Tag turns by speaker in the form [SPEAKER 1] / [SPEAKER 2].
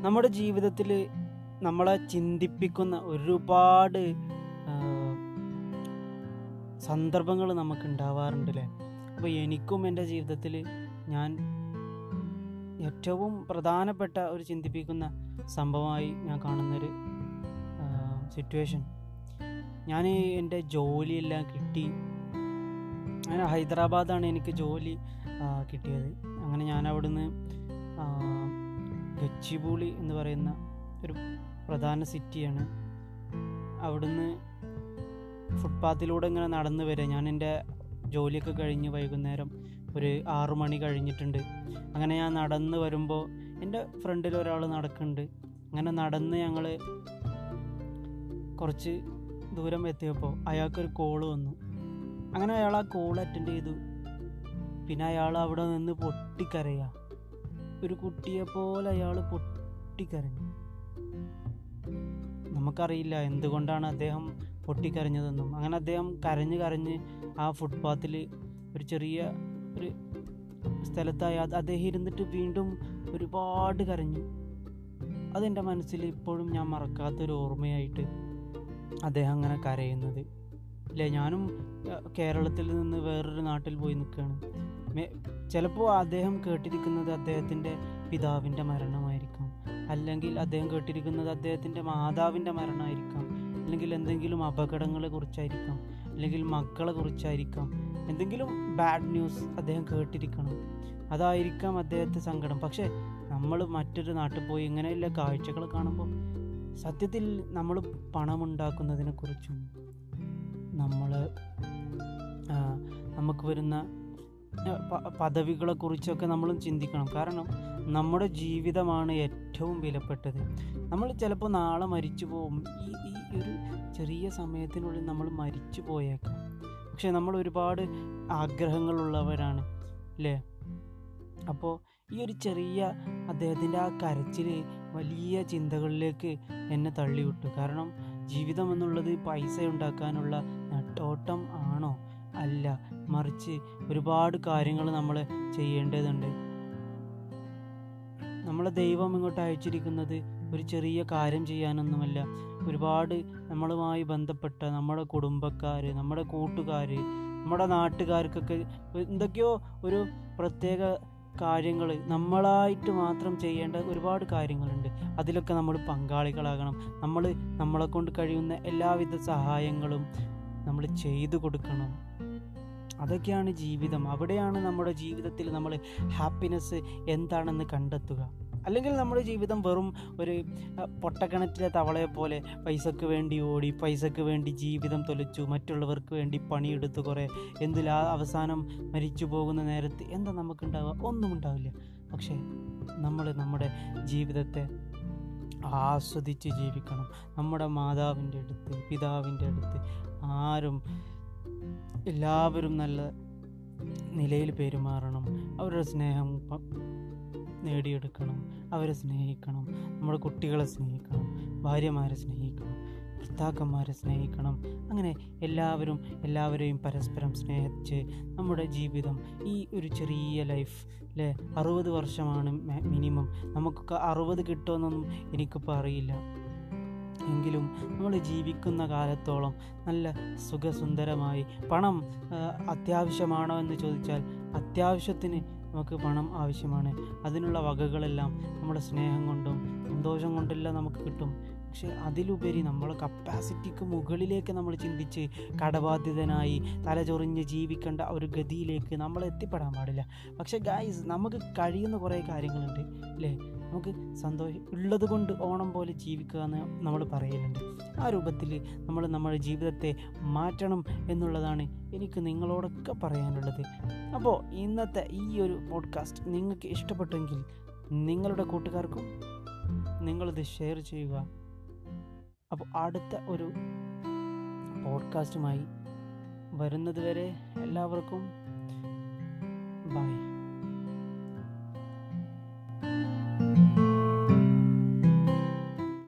[SPEAKER 1] നമ്മുടെ ജീവിതത്തിൽ നമ്മളെ ചിന്തിപ്പിക്കുന്ന ഒരുപാട് സന്ദർഭങ്ങൾ നമുക്ക് ഉണ്ടാവാറുണ്ട് അല്ലേ അപ്പോൾ എനിക്കും എൻ്റെ ജീവിതത്തിൽ ഞാൻ ഏറ്റവും പ്രധാനപ്പെട്ട ഒരു ചിന്തിപ്പിക്കുന്ന സംഭവമായി ഞാൻ കാണുന്നൊരു സിറ്റുവേഷൻ ഞാൻ എൻ്റെ ജോലിയെല്ലാം കിട്ടി അങ്ങനെ ഹൈദരാബാദാണ് എനിക്ക് ജോലി ആ, കിട്ടിയത് അങ്ങനെ ഞാൻ അവിടുന്ന് ആ, ഗച്ചിബൂളി എന്ന് പറയുന്ന ഒരു പ്രധാന സിറ്റിയാണ് അവിടുന്ന് ഫുട്പാത്തിലൂടെ ഇങ്ങനെ നടന്നു വരിക ഞാൻ എൻ്റെ ജോലിയൊക്കെ കഴിഞ്ഞ് വൈകുന്നേരം ഒരു ആറു മണി കഴിഞ്ഞിട്ടുണ്ട് അങ്ങനെ ഞാൻ നടന്ന് വരുമ്പോൾ എൻ്റെ ഫ്രണ്ടിൽ ഒരാൾ നടക്കുന്നുണ്ട് അങ്ങനെ നടന്ന് ഞങ്ങൾ കുറച്ച് ദൂരം എത്തിയപ്പോൾ അയാൾക്കൊരു കോള് വന്നു അങ്ങനെ അയാൾ ആ കോൾ അറ്റൻഡ് ചെയ്തു പിന്നെ അയാൾ അവിടെ നിന്ന് പൊട്ടിക്കരയുക ഒരു കുട്ടിയെ പോലെ അയാൾ പൊട്ടിക്കരഞ്ഞു നമുക്കറിയില്ല എന്തുകൊണ്ടാണ് അദ്ദേഹം പൊട്ടിക്കരഞ്ഞതെന്നും അങ്ങനെ അദ്ദേഹം കരഞ്ഞ് കരഞ്ഞ് ആ ഫുട്പാത്തിൽ ഒരു ചെറിയ ഒരു സ്ഥലത്തായി അത് അദ്ദേഹം ഇരുന്നിട്ട് വീണ്ടും ഒരുപാട് കരഞ്ഞു അതെൻ്റെ മനസ്സിൽ ഇപ്പോഴും ഞാൻ മറക്കാത്തൊരു ഓർമ്മയായിട്ട് അദ്ദേഹം അങ്ങനെ കരയുന്നത് ഇല്ലേ ഞാനും അഹ്, കേരളത്തിൽ നിന്ന് വേറൊരു നാട്ടിൽ പോയി നിൽക്കുകയാണ് ചിലപ്പോൾ അദ്ദേഹം കേട്ടിരിക്കുന്നത് അദ്ദേഹത്തിൻ്റെ പിതാവിൻ്റെ മരണമായിരിക്കാം അല്ലെങ്കിൽ അദ്ദേഹം കേട്ടിരിക്കുന്നത് അദ്ദേഹത്തിൻ്റെ മാതാവിൻ്റെ മരണമായിരിക്കാം അല്ലെങ്കിൽ എന്തെങ്കിലും അപകടങ്ങളെ കുറിച്ചായിരിക്കാം അല്ലെങ്കിൽ മക്കളെ കുറിച്ചായിരിക്കാം എന്തെങ്കിലും ബാഡ് ന്യൂസ് അദ്ദേഹം കേട്ടിരിക്കണം അതായിരിക്കാം അദ്ദേഹത്തെ സങ്കടം പക്ഷേ നമ്മൾ മറ്റൊരു നാട്ടിൽ പോയി ഇങ്ങനെയുള്ള കാഴ്ചകൾ കാണുമ്പോൾ സത്യത്തിൽ നമ്മൾ പണമുണ്ടാക്കുന്നതിനെക്കുറിച്ചും നമ്മൾ നമുക്ക് വരുന്ന ആ, പ- പദവികളെക്കുറിച്ചൊക്കെ നമ്മളും ചിന്തിക്കണം കാരണം നമ്മുടെ ജീവിതമാണ് ഏറ്റവും വിലപ്പെട്ടത് നമ്മൾ ചിലപ്പോൾ നാളെ മരിച്ചു പോകും ഈ ഈ ഒരു ചെറിയ സമയത്തിനുള്ളിൽ നമ്മൾ മരിച്ചു പോയേക്കാം പക്ഷെ നമ്മൾ ഒരുപാട് ആഗ്രഹങ്ങളുള്ളവരാണ് അല്ലേ അപ്പോൾ ഈ ഒരു ചെറിയ അദ്ദേഹത്തിൻ്റെ ആ കരച്ചിൽ വലിയ ചിന്തകളിലേക്ക് എന്നെ തള്ളിവിട്ടു കാരണം ജീവിതം എന്നുള്ളത് പൈസ ഉണ്ടാക്കാനുള്ള നെട്ടോട്ടം ആണോ അല്ല മറിച്ച് ഒരുപാട് കാര്യങ്ങൾ നമ്മൾ ചെയ്യേണ്ടതുണ്ട് നമ്മളെ ദൈവം ഇങ്ങോട്ട് അയച്ചിരിക്കുന്നത് ഒരു ചെറിയ കാര്യം ചെയ്യാനൊന്നുമല്ല ഒരുപാട് നമ്മളുമായി ബന്ധപ്പെട്ട നമ്മുടെ കുടുംബക്കാർ നമ്മുടെ കൂട്ടുകാർ നമ്മുടെ നാട്ടുകാർക്കൊക്കെ എന്തൊക്കെയോ ഒരു പ്രത്യേക കാര്യങ്ങൾ നമ്മളായിട്ട് മാത്രം ചെയ്യേണ്ട ഒരുപാട് കാര്യങ്ങളുണ്ട് അതിലൊക്കെ നമ്മൾ പങ്കാളികളാകണം നമ്മൾ നമ്മളെ കൊണ്ട് കഴിയുന്ന എല്ലാവിധ സഹായങ്ങളും നമ്മൾ ചെയ്തു കൊടുക്കണം അതൊക്കെയാണ് ജീവിതം അവിടെയാണ് നമ്മുടെ ജീവിതത്തിൽ നമ്മൾ ഹാപ്പിനെസ് എന്താണെന്ന് കണ്ടെത്തുക അല്ലെങ്കിൽ നമ്മുടെ ജീവിതം വെറും ഒരു അഹ്, പൊട്ടക്കിണറ്റിലെ തവളയെ പോലെ പൈസക്ക് വേണ്ടി ഓടി പൈസക്ക് വേണ്ടി ജീവിതം തൊലച്ചു മറ്റുള്ളവർക്ക് വേണ്ടി പണിയെടുത്ത് കുറേ എന്തിൽ ആ അവസാനം മരിച്ചു പോകുന്ന നേരത്ത് എന്താ നമുക്കുണ്ടാവുക ഒന്നും ഉണ്ടാവില്ല പക്ഷേ നമ്മൾ നമ്മുടെ ജീവിതത്തെ ആസ്വദിച്ച് ജീവിക്കണം നമ്മുടെ മാതാവിൻ്റെ അടുത്ത് പിതാവിൻ്റെ അടുത്ത് ആരും എല്ലാവരും നല്ല നിലയിൽ പെരുമാറണം അവരുടെ സ്നേഹം പ- നേടിയെടുക്കണം അവരെ സ്നേഹിക്കണം നമ്മുടെ കുട്ടികളെ സ്നേഹിക്കണം ഭാര്യമാരെ സ്നേഹിക്കണം ഭർത്താക്കന്മാരെ സ്നേഹിക്കണം അങ്ങനെ എല്ലാവരും എല്ലാവരെയും പരസ്പരം സ്നേഹിച്ച് നമ്മുടെ ജീവിതം ഈ ഒരു ചെറിയ ലൈഫ് അല്ലേ അറുപത് വർഷമാണ് മിനിമം നമുക്കൊക്കെ അറുപത് കിട്ടുമെന്നൊന്നും എനിക്കിപ്പോൾ അറിയില്ല എങ്കിലും നമ്മൾ ജീവിക്കുന്ന കാലത്തോളം നല്ല സുഖസുന്ദരമായി പണം ആ, അത്യാവശ്യമാണോ എന്ന് ചോദിച്ചാൽ അത്യാവശ്യത്തിന് നമുക്ക് പണം ആവശ്യമാണ് അതിനുള്ള വകകളെല്ലാം നമ്മുടെ സ്നേഹം കൊണ്ടും സന്തോഷം കൊണ്ടെല്ലാം നമുക്ക് കിട്ടും പക്ഷെ അതിലുപരി നമ്മളെ കപ്പാസിറ്റിക്ക് മുകളിലേക്ക് നമ്മൾ ചിന്തിച്ച് കടബാധ്യതനായി തലചൊറിഞ്ഞ് ജീവിക്കേണ്ട ഒരു ഗതിയിലേക്ക് നമ്മൾ എത്തിപ്പെടാൻ പാടില്ല പക്ഷെ ഗായ്സ് നമുക്ക് കഴിയുന്ന കുറേ കാര്യങ്ങളുണ്ട് അല്ലേ നമുക്ക് സന്തോഷം ഉള്ളത് കൊണ്ട് ഓണം പോലെ ജീവിക്കുക എന്ന് നമ്മൾ പറയലുണ്ട് ആ രൂപത്തിൽ നമ്മൾ നമ്മുടെ ജീവിതത്തെ മാറ്റണം എന്നുള്ളതാണ് എനിക്ക് നിങ്ങളോടൊക്കെ പറയാനുള്ളത് അപ്പോൾ ഇന്നത്തെ ഈ ഒരു പോഡ്കാസ്റ്റ് നിങ്ങൾക്ക് ഇഷ്ടപ്പെട്ടെങ്കിൽ നിങ്ങളുടെ കൂട്ടുകാർക്കും നിങ്ങളിത് ഷെയർ ചെയ്യുക അപ്പോൾ അടുത്ത ഒരു പോഡ്കാസ്റ്റുമായി വരുന്നത് വരെ എല്ലാവർക്കും ബൈ